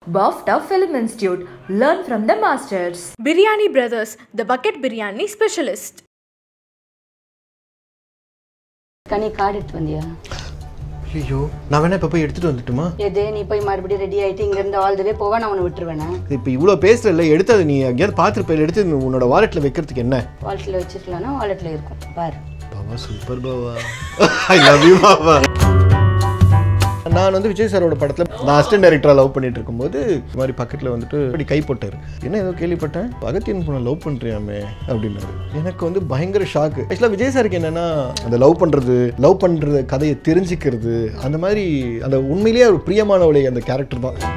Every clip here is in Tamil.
BAFTA Film Institute. Learn from the masters. Biryani Brothers, the bucket biryani specialist. Kani card எடுத்து வந்தியா ஐயோ நான் வேணா இப்போ போய் எடுத்துட்டு வந்துட்டுமா எது நீ போய் மறுபடியும் ரெடி ஆயிட்டு இங்க இருந்து ஆல் வே போவா நான் உன்னை விட்டுருவேனா இப்போ இவ்வளோ பேசல எடுத்து அதை நீ எங்கேயாவது பார்த்துருப்ப எடுத்து நீ உன்னோட வாலெட்டில் வைக்கிறதுக்கு என்ன வாலெட்டில் வச்சிருக்கலாம்னா வாலெட்டில் இருக்கும் பாரு பாவா சூப்பர் பாவா ஐ லவ் யூ பாவா நான் வந்து விஜய் சாரோட படத்தில் நான் அசிஸ்டன்ட் டைரக்டராக லவ் பண்ணிட்டு இருக்கும்போது இந்த மாதிரி பக்கத்தில் வந்துட்டு இப்படி கை போட்டார் என்ன ஏதோ கேள்விப்பட்டேன் அகத்தியன் பொண்ணை லவ் பண்ணுறியாமே அப்படின்னாரு எனக்கு வந்து பயங்கர ஷாக்கு ஆக்சுவலாக விஜய் சாருக்கு என்னன்னா அந்த லவ் பண்ணுறது லவ் பண்ணுறது கதையை தெரிஞ்சுக்கிறது அந்த மாதிரி அந்த உண்மையிலேயே ஒரு பிரியமானவளை அந்த கேரக்டர் தான்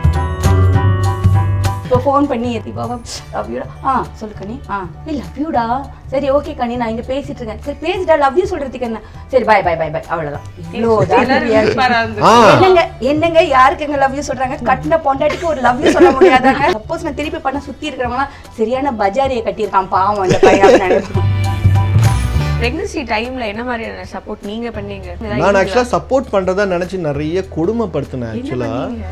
இப்போ ஃபோன் பண்ணி எத்தி பாவா லவ் யூடா ஆ சொல்லு கனி ஆ ஏ லவ் யூடா சரி ஓகே கனி நான் இங்க பேசிட்டு இருக்கேன் சரி பேசிட்டா லவ் யூ சொல்றதுக்கு என்ன சரி பை பை பை பை அவ்வளவுதான் இவ்வளோதான் reaction. ஆ என்னங்க என்னங்க யாருக்குங்க லவ் யூ சொல்றாங்க கட்டின பொண்டாட்டிக்கு ஒரு லவ் யூ சொல்ல முடியாதாங்க சப்போஸ் நான் திருப்பி பண்ண சுத்தி இருக்கிறவங்களாம் சரியான பஜாரியை கட்டியிருக்கான் பாவம் அந்த பையன் அப்படின்னு நினைப்பேன். பிரெக்னன்சி டைம்ல என்ன மாதிரியான சப்போர்ட் நீங்க பண்ணீங்க நான் ஆக்சுவலாக சப்போர்ட் பண்ணுறதா நினச்சி நிறைய கொடுமைப்படுத்தினேன் ஆக்சுவலாக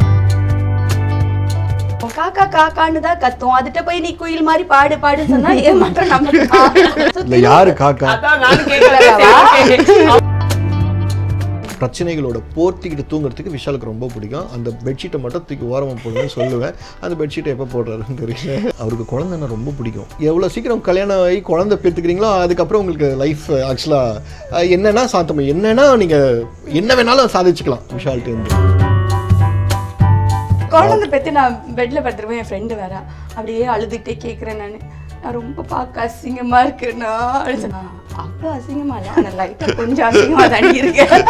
உன் காக்கா காக்கான்னு தான் கத்தும் அதுட்ட போய் நீ குயில் மாதிரி பாடு பாடுன்னு சொன்னா ஏன் மட்டும் நம்ம இல்லை யாரு காக்கா அதான் நானும் கேட்கல பிரச்சனைகளோட போர்த்திக்கிட்டு தூங்குறதுக்கு விஷாலுக்கு ரொம்ப பிடிக்கும் அந்த பெட்ஷீட்டை மட்டும் தூக்கி ஓரமாக போடுவேன்னு சொல்லுவேன் அந்த பெட்ஷீட்டை எப்போ போடுறாருன்னு தெரியல அவருக்கு குழந்தைன்னா ரொம்ப பிடிக்கும் எவ்வளோ சீக்கிரம் கல்யாணம் ஆகி குழந்தை பெற்றுக்கிறீங்களோ அதுக்கப்புறம் உங்களுக்கு லைஃப் ஆக்சுவலாக என்னன்னா சாந்தம் என்னன்னா நீங்கள் என்ன வேணாலும் சாதிச்சுக்கலாம் விஷால்ட்டு இருந்து குழந்தை பெத்து நான் பெட்ல படுத்துருவேன் என் ஃப்ரெண்டு வேற அப்படியே அழுதுகிட்டே கேட்குறேன் நான் நான் ரொம்ப பார்க்க அசிங்கமா இருக்குண்ணா அப்படின்னு சொன்னா, அவ்வளோ அசிங்கமா இல்லை ஆனால் லைட்டாக கொஞ்சம் அசிங்கமா தாண்டி இருக்கேன்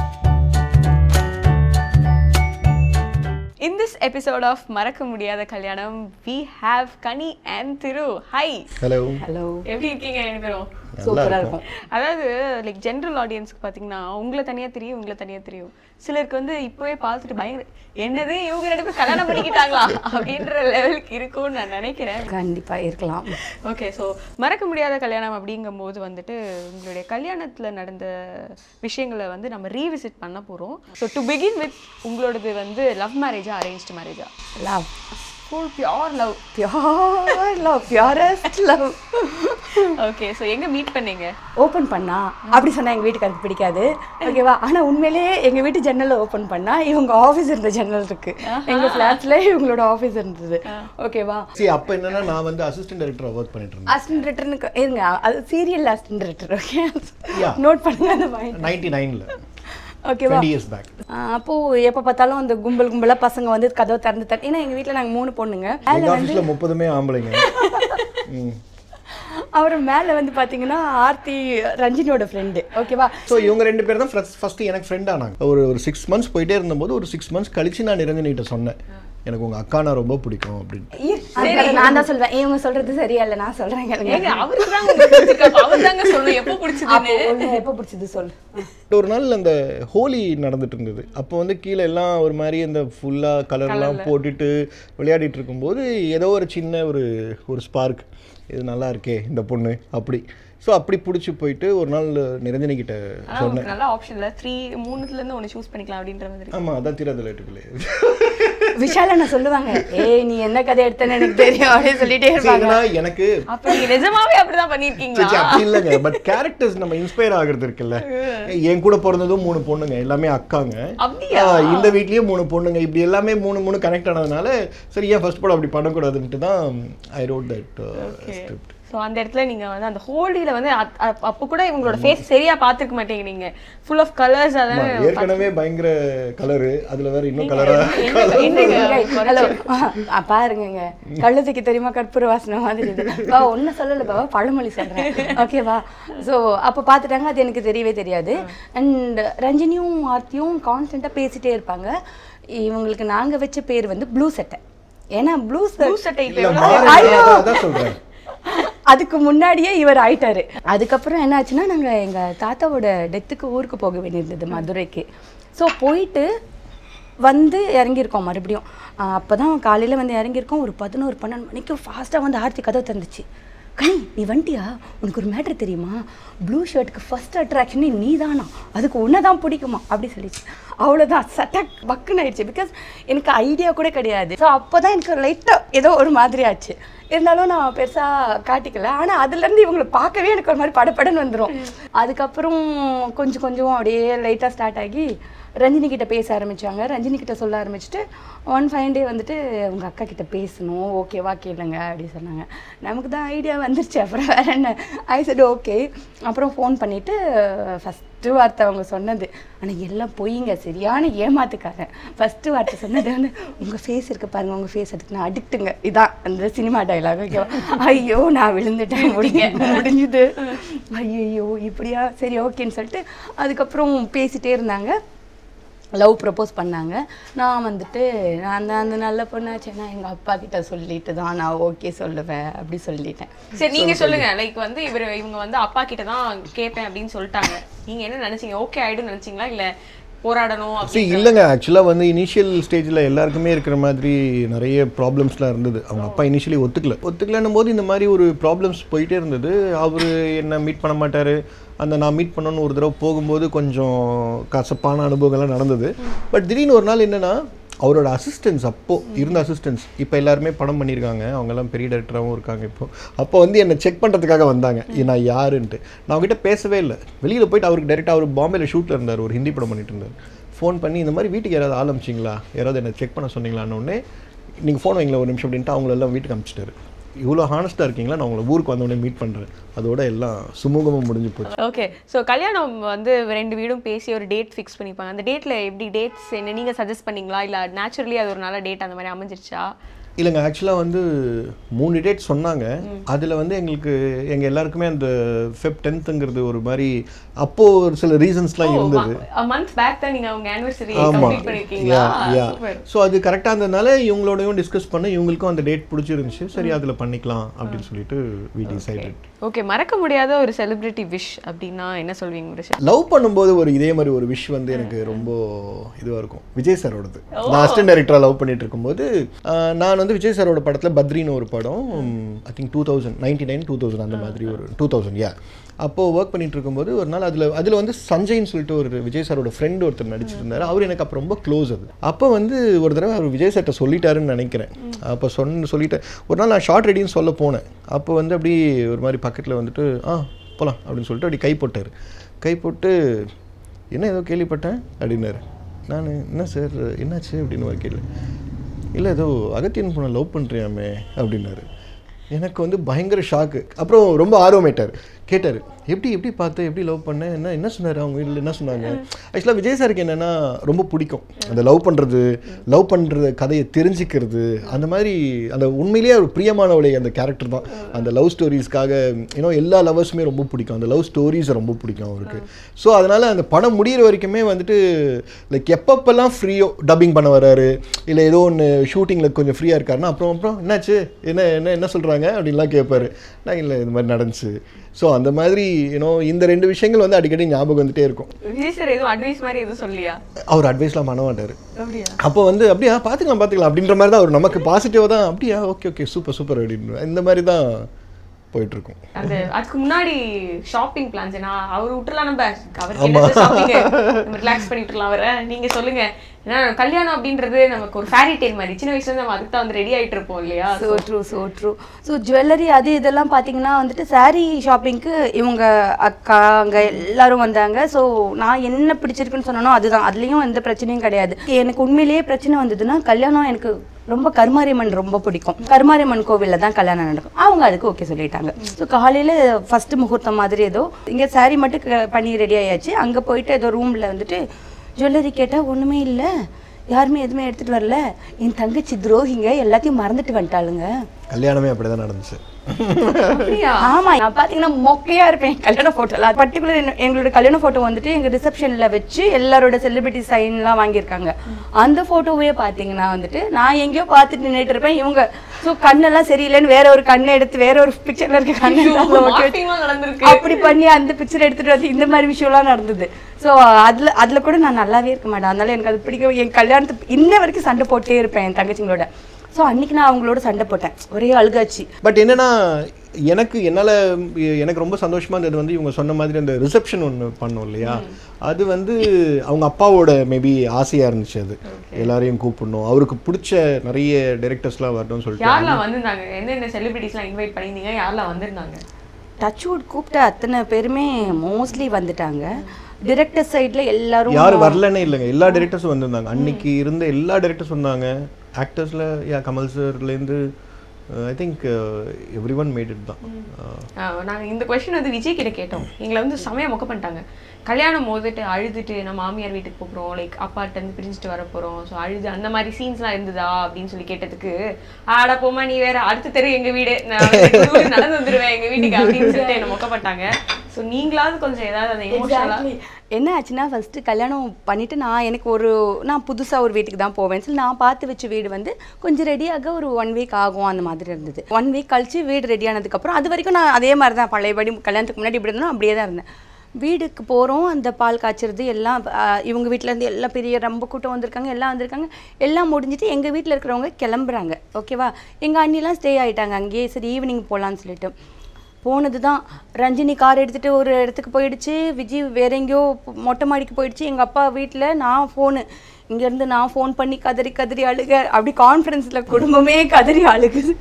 In this episode of மறக்க முடியாத கல்யாணம் we have Kani and Thiru hi hello hello எப்படி இருக்கீங்க ரெண்டு பேரும் சூப்பரா இருக்கும் அதாவது லைக் ஜென்ரல் ஆடியன்ஸ்க்கு பார்த்தீங்கன்னா உங்களை தனியாக தெரியும் உங்களை தனியாக தெரியும் சிலருக்கு வந்து இப்போவே பார்த்துட்டு பயங்கர என்னது இவங்க ரெண்டு பேரும் கல்யாணம் பண்ணிக்கிட்டாங்களா அப்படின்ற லெவலுக்கு இருக்கும்னு நான் நினைக்கிறேன் கண்டிப்பா இருக்கலாம் ஓகே ஸோ மறக்க முடியாத கல்யாணம் அப்படிங்கும்போது வந்துட்டு உங்களுடைய கல்யாணத்தில் நடந்த விஷயங்களை வந்து நம்ம ரீவிசிட் பண்ண போகிறோம் ஸோ டு பிகின் வித் உங்களோடது வந்து லவ் மேரேஜா அரேஞ்ச்டு மேரேஜா love full pure love pure love purest love okay so எங்கே மீட் பண்ணீங்க ஓப்பன் பண்ணா அப்படி சொன்னா எங்க வீட்டுக்காருக்கு பிடிக்காது ஓகேவா ஆனா உண்மையிலேயே எங்க வீட்டு ஜன்னல்ல ஓப்பன் பண்ணா இவங்க ஆஃபீஸ் இருந்த ஜன்னல் இருக்கு எங்க ஃபிளாட்ல இவங்களோட ஆஃபீஸ் இருந்தது ஓகேவா சரி அப்போ என்னன்னா நான் வந்து அசிஸ்டன்ட் டைரக்டராக ஒர்க் பண்ணிட்டு இருந்தேன் அசிஸ்டன்ட் ரிட்டர்னுக்கு இருங்க அது serial assistant writer okay Yeah. Note பண்ணுங்க அந்த பாயிண்ட் நைன்டி நைனில் ஓகேவா டுவெண்ட்டி இயர்ஸ் பேக் அப்போ எப்போ பார்த்தாலும் அந்த கும்பல் கும்பலா பசங்க வந்து கதவை திறந்து தர ஏன்னா எங்க வீட்ல நாங்க மூணு பொண்ணுங்க எங்கள் ஆஃபீஸில் முப்பதுமே ஆம்பளைங்க ம் அவர் மேல வந்து பாத்தீங்கன்னா ஆர்த்தி ரஞ்சினியோட ஃப்ரெண்டு ஓகேவா ஸோ இவங்க ரெண்டு பேர் தான் ஃபர்ஸ்ட் எனக்கு ஃப்ரெண்ட் ஆனாங்க ஒரு ஒரு சிக்ஸ் மந்த்ஸ் போயிட்டே இருந்தபோது ஒரு சிக்ஸ் மந்த்ஸ் கழிச்சு நான் நிரஞ்சனிகிட்ட சொன்னேன் எனக்கு உங்க அக்கானா ரொம்ப பிடிக்கும் அப்படின்னு நான் தான் சொல்வேன் இவங்க சொல்றது சரியா இல்ல நான் சொல்றேன் ஏங்க கேளுங்க அவருக்கு தான் உங்களுக்கு பிடிச்சிருக்கு அவர் தாங்க சொல்லணும் எப்போ பிடிச்சதுன்னு அப்போ ஒண்ணு எப்போ பிடிச்சது சொல்லு ஒரு நாள் அந்த ஹோலி நடந்துட்டு இருந்தது அப்போ வந்து கீழே எல்லாம் ஒரு மாதிரி இந்த ஃபுல்லாக கலர்லாம் போட்டுட்டு விளையாடிட்டு இருக்கும்போது ஏதோ ஒரு சின்ன ஒரு ஒரு ஸ்பார்க் இது நல்லா இருக்கே இந்த பொண்ணு அப்படி ஸோ அப்படி பிடிச்சி போயிட்டு ஒரு நாள் நிரஞ்சனி கிட்ட ஆனால் உங்களுக்கு நல்ல ஆப்ஷன் இல்லை த்ரீ மூணுத்துல இருந்து ஒன்று சூஸ் பண்ணிக்கலாம் அப்படின்ற மாதிரி ஆமாம் அதான் தீராதலைட்டுக்குள்ளே விஷால நான் சொல்லுவாங்க ஏய் நீ என்ன கதை எடுத்தேன்னு எனக்கு தெரியும் அப்படின்னு சொல்லிட்டே இருப்பாங்க எனக்கு அப்போ நீங்க நிஜமாவே அப்படிதான் பண்ணியிருக்கீங்களா சரி, அப்படி இல்லைங்க பட் கேரக்டர்ஸ் நம்ம இன்ஸ்பயர் ஆகுறது இருக்குல்ல என் கூட பிறந்ததும் மூணு பொண்ணுங்க எல்லாமே அக்காங்க அப்படியா? ஆ, இந்த வீட்லயும் மூணு பொண்ணுங்க இப்படி எல்லாமே மூணு மூணு கனெக்ட் ஆனதுனால சரி ஏன் ஃபர்ஸ்ட் படம் அப்படி பண்ணக்கூடாதுன்ட்டு தான் I wrote that script so அந்த இடத்துல நீங்க வந்து அந்த ஹோலியில் வந்து அத்- அப்- அப்போ கூட இவங்களோட ஃபேஸ் சரியா பார்த்துருக்க மாட்டீங்க நீங்க ஃபுல் ஆஃப் கலர்ஸ் அதான் ஏற்கனவே பயங்கர கலரு அதுல வேற இன்னும் கலரா ஹலோ பாருங்க கழுதைக்கு தெரியுமா கற்பூர வாசனை மாதிரி இது வா ஒன்றும் சொல்லலை பாவா பழமொழி சொல்கிறேன் ஓகேவா ஸோ அப்போ பார்த்துட்டாங்க அது எனக்கு தெரியவே தெரியாது அண்ட் ரஞ்சினியும் ஆர்த்தியும் கான்ஸ்டண்ட்டாக பேசிட்டே இருப்பாங்க இவங்களுக்கு நாங்கள் வச்ச பேர் வந்து ப்ளூ சட்டை ஏன்னா ப்ளூ ப்ளூ சட்டை இப்போ இல்ல எவ்வளோ மாறி அதான் சொல்றேன் அதுக்கு முன்னாடியே இவர் ஆயிட்டாரு அதுக்கப்புறம் என்ன ஆச்சுன்னா நாங்கள் எங்கள் தாத்தாவோட டெத்துக்கு ஊருக்கு போக வேண்டியிருந்தது மதுரைக்கு ஸோ போயிட்டு வந்து இறங்கியிருக்கோம் மறுபடியும் அப்போ தான் காலையில் வந்து இறங்கியிருக்கோம் ஒரு பதினோரு பன்னெண்டு மணிக்கு ஃபாஸ்ட்டாக வந்து ஆர்த்தி கதவு திறந்துச்சு கனி நீ வந்துட்டியா உனக்கு ஒரு மேட்ரு தெரியுமா ப்ளூ ஷர்ட்டுக்கு ஃபர்ஸ்ட் அட்ராக்ஷனே நீ தானா அதுக்கு உன்னை தான் பிடிக்குமா அப்படி சொல்லிச்சு அவ்வளோதான் சட்டக் பக்குன்னு ஆயிடுச்சு பிகாஸ் எனக்கு ஐடியா கூட கிடையாது ஸோ அப்போ தான் எனக்கு லைட்டாக ஏதோ ஒரு மாதிரி ஆச்சு இருந்தாலும் நான் பெருசாக காட்டிக்கல ஆனால் அதுலேருந்து இவங்களை பார்க்கவே எனக்கு ஒரு மாதிரி படப்படன்னு வந்துடும் அதுக்கப்புறம் கொஞ்சம் கொஞ்சம் அப்படியே லைட்டாக ஸ்டார்ட் ஆகி ரஞ்சினி கிட்ட பேச ஆரம்பிச்சாங்க ரஞ்சினி கிட்ட சொல்ல ஆரம்பிச்சுட்டு ஒன் ஃபைன் டே வந்துட்டு உங்க அக்கா கிட்ட பேசணும் ஓகேவா கேளுங்க அப்படி சொன்னாங்க நமக்கு தான் ஐடியா வந்துருச்சு அப்புறம் வேற என்ன ஐ said ஓகே அப்புறம் ஃபோன் பண்ணிட்டு ஃபஸ்ட்டு வார்த்தை அவங்க சொன்னது ஆனால் எல்லாம் பொய்ங்க சரியான ஏமாத்துக்காரன் ஃபஸ்ட்டு வார்த்தை சொன்னது வந்து உங்கள் ஃபேஸ் இருக்கு பாருங்க உங்கள் ஃபேஸ் அதுக்கு நான் அடிக்ட்டுங்க இதான் அந்த சினிமா டைலாக் ஓகேவா ஐயோ நான் விழுந்துட்டேன் முடிங்க முடிஞ்சுது ஐயோ இப்படியா சரி ஓகேன்னு சொல்லிட்டு அதுக்கப்புறம் பேசிட்டே இருந்தாங்க லவ் ப்ரப்போஸ் பண்ணாங்க நான் வந்துட்டு நான் தான் அந்த நல்ல பொண்ணாச்சு நான் எங்கள் அப்பா கிட்ட சொல்லிட்டு தான் நான் ஓகே சொல்லுவேன் அப்படி சொல்லிட்டேன் சரி நீங்க சொல்லுங்க லைக் வந்து இவர் இவங்க வந்து அப்பா கிட்ட தான் கேட்பேன் அப்படின்னு சொல்லிட்டாங்க நீங்க என்ன நினைச்சீங்க ஓகே ஆயிடும் நினைச்சீங்களா இல்ல போராடணும் சரி அப்படி இல்லைங்க ஆக்சுவலாக வந்து இனிஷியல் ஸ்டேஜில் எல்லாருக்குமே இருக்கிற மாதிரி நிறைய ப்ராப்ளம்ஸ்லாம் இருந்தது அவங்க அப்பா இனிஷியலி ஒத்துக்கல ஒத்துக்கலன்னும் போது இந்த மாதிரி ஒரு ப்ராப்ளம்ஸ் போயிட்டே இருந்தது அவர் என்ன மீட் பண்ண மாட்டார் அந்த நான் மீட் பண்ணணும்னு ஒரு தடவை போகும்போது கொஞ்சம் கசப்பான அனுபவங்கள்லாம் நடந்தது பட் திடீர்னு ஒரு நாள் என்னென்னா அவரோட அசிஸ்டன்ஸ் அப்போது இருந்த அசிஸ்டன்ஸ் இப்போ எல்லாருமே படம் பண்ணியிருக்காங்க அவங்கெல்லாம் பெரிய டேரக்டராகவும் இருக்காங்க இப்போ அப்போ வந்து என்னை செக் பண்ணுறதுக்காக வந்தாங்க இது நான் யாருன்ட்டு நான் அவங்ககிட்ட பேசவே இல்லை வெளியில் போயிட்டு அவருக்கு டேரெக்டாக அவர் பாம்பேல ஷூட்டில் இருந்தார் ஒரு ஹிந்தி படம் பண்ணிட்டு இருந்தார் ஃபோன் பண்ணி இந்த மாதிரி வீட்டுக்கு யாராவது ஆள் அமிச்சிங்களா யாராவது என்ன செக் பண்ண சொன்னீங்களான்னு உடனே நீங்கள் ஃபோன் வைங்களேன் ஒரு நிமிஷம் அப்படின்ட்டு அவங்களெல்லாம் வீட்டுக்கு அமிச்சிட்டாரு இவ்வளோ ஹானஸ்ட்டாக இருக்கீங்களா நான் உங்களை ஊருக்கு வந்தோடனே மீட் பண்ணுறேன் அதோட எல்லாம் சுமூகமாக முடிஞ்சு போச்சு ஓகே ஸோ கல்யாணம் வந்து ரெண்டு வீடும் பேசி ஒரு டேட் ஃபிக்ஸ் பண்ணிப்பாங்க அந்த டேட்ல எப்படி டேட்ஸ் என்ன நீங்க சஜஸ்ட் பண்ணீங்களா இல்ல நேச்சுரலி அது ஒரு நல்ல டேட் அந்த மாதிரி அமைஞ்சிருச்சா இல்லைங்க ஆக்சுவலாக வந்து மூணு டேட் சொன்னாங்க அதில் வந்து எங்களுக்கு எங்கள் எல்லாருக்குமே அந்த ஃபெப் டென்த்துங்கிறது ஒரு மாதிரி அப்போது ஒரு சில ரீசன்ஸ்லாம் இருந்தது மந்த் பேக் தான் நீங்க அவங்க ஆனிவர்சரி ஆமாம் கம்ப்ளீட் பண்ணிருக்கீங்களா யா சூப்பர் ஸோ அது கரெக்டாக இருந்ததுனால இவங்களோடயும் டிஸ்கஸ் பண்ண இவங்களுக்கும் அந்த டேட் பிடிச்சிருந்துச்சு சரி அதில் பண்ணிக்கலாம் அப்படின்னு சொல்லிட்டு வி டிசைடட் ஓகே மறக்க முடியாத ஒரு செலிபிரிட்டி விஷ் அப்படின்னா என்ன சொல்வீங்க ரிஷப் லவ் பண்ணும்போது ஒரு இதே மாதிரி ஒரு விஷ் வந்து எனக்கு ரொம்ப இதுவாக இருக்கும் விஜய் சாரோடது நான் அசிஸ்டன்ட் டைரக்டராக லவ் பண்ணிட்டு இருக்கும்போது ஆஹ், நான் வந்து விஜய் சாரோட படத்தில் பத்ரின்னு ஒரு படம் I think two thousand ninety nine two thousand அந்த மாதிரி ஒரு டூ தௌசண்ட் யா அப்போது ஒர்க் பண்ணிட்டு இருக்கும்போது ஒரு நாள் அதில் அதில் வந்து சஞ்சய்னு சொல்லிட்டு ஒரு விஜய் சாரோட ஃப்ரெண்ட் ஒருத்தர் நடிச்சிருந்தாரு அவர் எனக்கு அப்போ ரொம்ப க்ளோஸ் அது அப்போ வந்து ஒரு தடவை அவர் விஜய் சார்ட்ட சொல்லிட்டாருன்னு நினைக்கிறேன் அப்போ சொன்ன சொல்லிட்டேன் ஒரு நாள் நான் ஷார்ட் ரெடின்னு சொல்ல போனேன் அப்போ வந்து அப்படி ஒரு மாதிரி பக்கத்தில் வந்துட்டு ஆ போகலாம் அப்படின்னு சொல்லிட்டு அப்படி கை போட்டார் கை போட்டு என்ன ஏதோ கேள்விப்பட்டேன் அப்படின்னாரு நான் என்ன சார் என்னாச்சு அப்படின்னு ஒரு கேள்வி இல்லை ஏதோ அகத்தியன் பொண்ணை லவ் பண்ணுறியாமே அப்படின்னாரு எனக்கு வந்து பயங்கர ஷாக்கு அப்புறம் ரொம்ப ஆர்வமாயிட்டார் கேட்டார் எப்படி எப்படி பார்த்து எப்படி லவ் பண்ண என்ன என்ன சொன்னார் அவங்க வீட்டில் என்ன சொன்னாங்க ஆக்சுவலாக விஜய் சாருக்கு என்னென்னா ரொம்ப பிடிக்கும் அந்த லவ் பண்ணுறது லவ் பண்ணுற கதையை தெரிஞ்சுக்கிறது அந்த மாதிரி அந்த உண்மையிலேயே ஒரு பிரியமானவளை அந்த கேரக்டர் தான் அந்த லவ் ஸ்டோரிஸ்க்காக ஏன்னோ எல்லா லவர்ஸுமே ரொம்ப பிடிக்கும் அந்த லவ் ஸ்டோரிஸை ரொம்ப பிடிக்கும் அவருக்கு ஸோ அதனால் அந்த படம் முடியிற வரைக்குமே வந்துட்டு லைக் எப்பப்பெல்லாம் ஃப்ரீயோ டப்பிங் பண்ண வராரு இல்லை ஏதோ ஒன்று ஷூட்டிங்கில் கொஞ்சம் ஃப்ரீயாக இருக்காருன்னா அப்புறம் அப்புறம் என்னாச்சு என்ன என்ன என்ன சொல்கிறாங்க அப்படின்லாம் கேட்பாரு நான் இல்லை இது மாதிரி நடந்துச்சு ஸோ அந்த மாதிரி யூனோ இந்த ரெண்டு விஷயங்கள் வந்து அடிக்கடி ஞாபகம் வந்துட்டே இருக்கும் விஜய் சார் எதுவும் அட்வைஸ் மாதிரி எதுவும் சொல்லியா அவர் அட்வைஸ்லாம் பண்ண மாட்டார் அப்படியா அப்போ வந்து அப்படியா பார்த்துக்கலாம் பார்த்துக்கலாம் அப்படின்ற மாதிரி தான் அவர் நமக்கு பாசிட்டிவாக தான் அப்படியா ஓகே ஓகே சூப்பர் சூப்பர் அப்படின்னு இந்த மாதிரி தான் போயிட்டுருக்கும் அந்த அதுக்கு முன்னாடி ஷாப்பிங் பிளான்ஸ் ஏன்னா அவர் விட்டுலாம் நம்ம அவர் ஷாப்பிங் நம்ம ரிலாக்ஸ் பண்ணி விட்டுலாம் அவரை நீங்க சொல்லுங்க ஏன்னா கல்யாணம் அப்படின்றது நமக்கு ஒரு ஃபேரி டேல் மாதிரி சின்ன வயசுல இருந்து நம்ம அதுக்கு தான் வந்து ரெடி ஆயிட்டு இருப்போம் இல்லையா so true so true so jewellery அது இதெல்லாம் பார்த்தீங்கன்னா வந்துட்டு saree ஷாப்பிங்க்கு இவங்க அக்கா அங்கே எல்லாரும் வந்தாங்க ஸோ நான் என்ன பிடிச்சிருக்குன்னு சொன்னனோ அதுதான் அதுலேயும் எந்த பிரச்சனையும் கிடையாது எனக்கு உண்மையிலேயே பிரச்சனை வந்ததுன்னா கல்யாணம் எனக்கு ரொம்ப கருமாரியம்மன் ரொம்ப பிடிக்கும் கருமாரியம்மன் கோவிலில் தான் கல்யாணம் நடக்கும் அவங்க அதுக்கு ஓகே சொல்லிட்டாங்க ஸோ காலையில் ஃபஸ்ட்டு முகூர்த்தம் மாதிரி ஏதோ இங்கே saree மட்டும் க- பண்ணி ரெடி ஆயாச்சு அங்கே போயிட்டு ஏதோ ரூமில் வந்துட்டு ஜுவல்லரி கேட்டால் ஒன்றுமே இல்லை யாருமே எதுவுமே எடுத்துகிட்டு வரல என் தங்கச்சி துரோகிங்க எல்லாத்தையும் மறந்துட்டு வந்துட்டாளுங்க கல்யாணமே அப்படி தான் நடந்துச்சு அப்படியா ஆமா நான் பாத்தீங்கன்னா மொக்கையா இருப்பேன் கல்யாண போட்டோல பர்டிகுலர் எங்களோட கல்யாண போட்டோ வந்துட்டு எங்க ரிசப்ஷன்ல வச்சு எல்லாரோட செலிபிரிட்டி சைன்லாம் வாங்கியிருக்காங்க அந்த போட்டோவே பாத்தீங்கன்னா வந்துட்டு நான் எங்கேயோ பார்த்துட்டு நின்னுட்டு இருப்பேன் இவங்க ஸோ கண்ணெல்லாம் சரியில்லைன்னு வேற ஒரு கண்ணை எடுத்து வேற ஒரு பிக்சர்ல இருக்க கண்ணை ஐயோ, அதுல ஒட்டி வச்சு- marketing லாம் நடந்திருக்கு. அப்படி பண்ணி அந்த பிக்சர் எடுத்துட்டு வந்து இந்த மாதிரி விஷயம்லாம் நடந்தது ஸோ அதுல அதுல கூட நான் நல்லாவே இருக்க மாட்டேன் அதனால எனக்கு அது பிடிக்கும் என் கல்யாணத்துக்கு இன்ன வரைக்கும் சண்டை போட்டே இருப்பேன் என் தங்கச்சிங்களோட ஸோ அன்னைக்கு நான் அவங்களோட சண்டை போட்டேன் ஒரே அழுகாச்சு பட் என்னன்னா எனக்கு என்னால் எனக்கு ரொம்ப சந்தோஷமாக இருந்தது வந்து இவங்க சொன்ன மாதிரி அந்த ரிசப்ஷன் ஒன்று பண்ணோம் இல்லையா அது வந்து அவங்க அப்பாவோட மேபி ஆசையாக இருந்துச்சு அது எல்லாரையும் கூப்பிடணும் அவருக்கு பிடிச்ச நிறைய டைரக்டர்ஸ்லாம் வரணும்னு சொல்லிட்டு யாரெல்லாம் வந்திருந்தாங்க எந்தெந்த செலிபிரிட்டிஸ்லாம் இன்வைட் பண்ணியிருந்தீங்க யாரெல்லாம் வந்திருந்தாங்க டச்வுட் கூப்பிட்ட அத்தனை பேருமே மோஸ்ட்லி வந்துட்டாங்க டிரெக்டர் சைடில் எல்லாரும் யாரும் வரலன்னே இல்லைங்க எல்லா டைரக்டர்ஸும் வந்திருந்தாங்க அன்னைக்கு இருந்த எல்லா டைரக்டர்ஸ் வந்தாங்க ஆக்டர்ஸில் யா கமல் சார்லேருந்து I think everyone made it தான் Uh, நாங்க இந்த கொஸ்டின் வந்து விஜய் கிட்ட கேட்டோம் எங்களை வந்து செமையா மொக்க பண்ணிட்டாங்க கல்யாணம் போதுட்டு அழுதுட்டு நம்ம மாமியார் வீட்டுக்கு போகிறோம் லைக் அப்பாட்ட இருந்து பிரிஞ்சுட்டு வர போறோம் ஸோ அழுது அந்த மாதிரி சீன்ஸ்லாம் இருந்ததா அப்படின்னு சொல்லி கேட்டதுக்கு ஆடா போமா நீ வேற அடுத்த தெரு எங்க வீடு நான் வந்து குடுகுடு நடந்து வந்துருவேன் எங்க வீட்டுக்கு அப்படின்னு சொல்லிட்டு என்ன மொக்கப்பட்டாங்க ஸோ நீங்களாவது கொஞ்சம் ஏதாவது அந்த எமோஷனலா Exactly. என்ன ஆச்சுன்னா ஃபஸ்ட்டு கல்யாணம் பண்ணிட்டு நான் எனக்கு ஒரு நான் புதுசாக ஒரு வீட்டுக்கு தான் போவேன் சொல்லி நான் பார்த்து வச்ச வீடு வந்து கொஞ்சம் ரெடியாக ஒரு ஒன் வீக் ஆகும் அந்த மாதிரி இருந்தது ஒன் வீக் கழிச்சு வீடு ரெடி ஆனதுக்கப்புறம் அது வரைக்கும் நான் அதே மாதிரி தான் பழையபடி கல்யாணத்துக்கு முன்னாடி இப்படி இருந்தோம் அப்படியே தான் இருந்தேன் வீடுக்கு போகிறோம் அந்த பால் காய்ச்சறது எல்லாம் ஆஹ், இவங்க வீட்டிலேருந்து எல்லாம் பெரிய ரொம்ப கூட்டம் வந்திருக்காங்க எல்லாம் வந்திருக்காங்க எல்லாம் முடிஞ்சிட்டு எங்கள் வீட்டில் இருக்கிறவங்க கிளம்புறாங்க ஓகேவா எங்கள் அண்ணிலாம் ஸ்டே ஆகிட்டாங்க அங்கேயே சரி ஈவினிங் போகலான்னு சொல்லிட்டு போனது தான் ரஞ்சினி கார் எடுத்துகிட்டு ஒரு இடத்துக்கு போயிடுச்சு விஜய் வேற எங்கேயோ மொட்டை மாடிக்கு போயிடுச்சு எங்கள் அப்பா வீட்டில் நான் ஃபோனு இங்கேருந்து நான் ஃபோன் பண்ணி கதறி கதறி அழுக அப்படி கான்ஃபரன்ஸில் குடும்பமே கதறி அழுகுது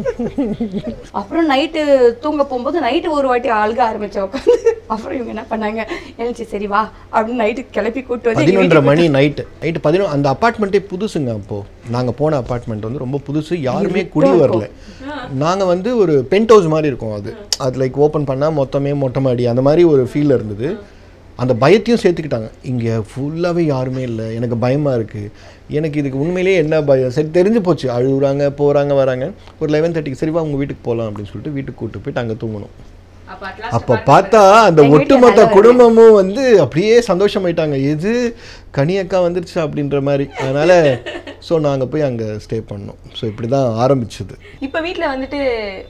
அப்புறம் நைட்டு தூங்க போகும்போது நைட்டு ஒரு வாட்டி அழுக ஆரம்பிச்ச உட்காந்து அப்புறம் இவங்க என்ன பண்ணாங்க எழுச்சி சரி வா அப்படின்னு நைட்டு கிளப்பி கூட்டு வந்து எங்க பதினொன்றரை மணி நைட்டு நைட்டு பதினொன்று அந்த அப்பார்ட்மெண்ட்டே புதுசுங்க அப்போ நாங்க போன அப்பார்ட்மெண்ட் வந்து ரொம்ப புதுசு யாருமே குடி வரல நாங்க வந்து ஒரு பென்ட் ஹவுஸ் மாதிரி இருக்கும் அது அது லைக் ஓப்பன் பண்ணா மொத்தமே மொட்டை மாடி அந்த மாதிரி ஒரு ஃபீல் இருந்தது அந்த பயத்தையும் சேர்த்துக்கிட்டாங்க இங்கே ஃபுல்லாகவே யாருமே இல்லை எனக்கு பயமாக இருக்குது எனக்கு இதுக்கு உண்மையிலேயே என்ன பயம் சரி தெரிஞ்சு போச்சு அழுகுறாங்க போகிறாங்க வராங்க ஒரு லெவன் தேர்ட்டிக்கு சரிவா உங்கள் வீட்டுக்கு போகலாம் அப்படின்னு சொல்லிட்டு வீட்டுக்கு கூட்டு போயிட்டு அங்கே தூங்கணும் அப்ப at last அப்போ பார்த்தா அந்த எங்க வீட்ல ஒட்டுமொத்த நல்லா குடும்பமும் வந்து அப்படியே சந்தோஷமாயிட்டாங்க எது கனியக்கா வந்துருச்சு அப்படின்ற மாதிரி அதனால ஸோ நாங்கள் போய் அங்கே ஸ்டே பண்ணோம் ஸோ இப்படி தான் ஆரம்பிச்சது இப்ப வீட்ல வந்துட்டு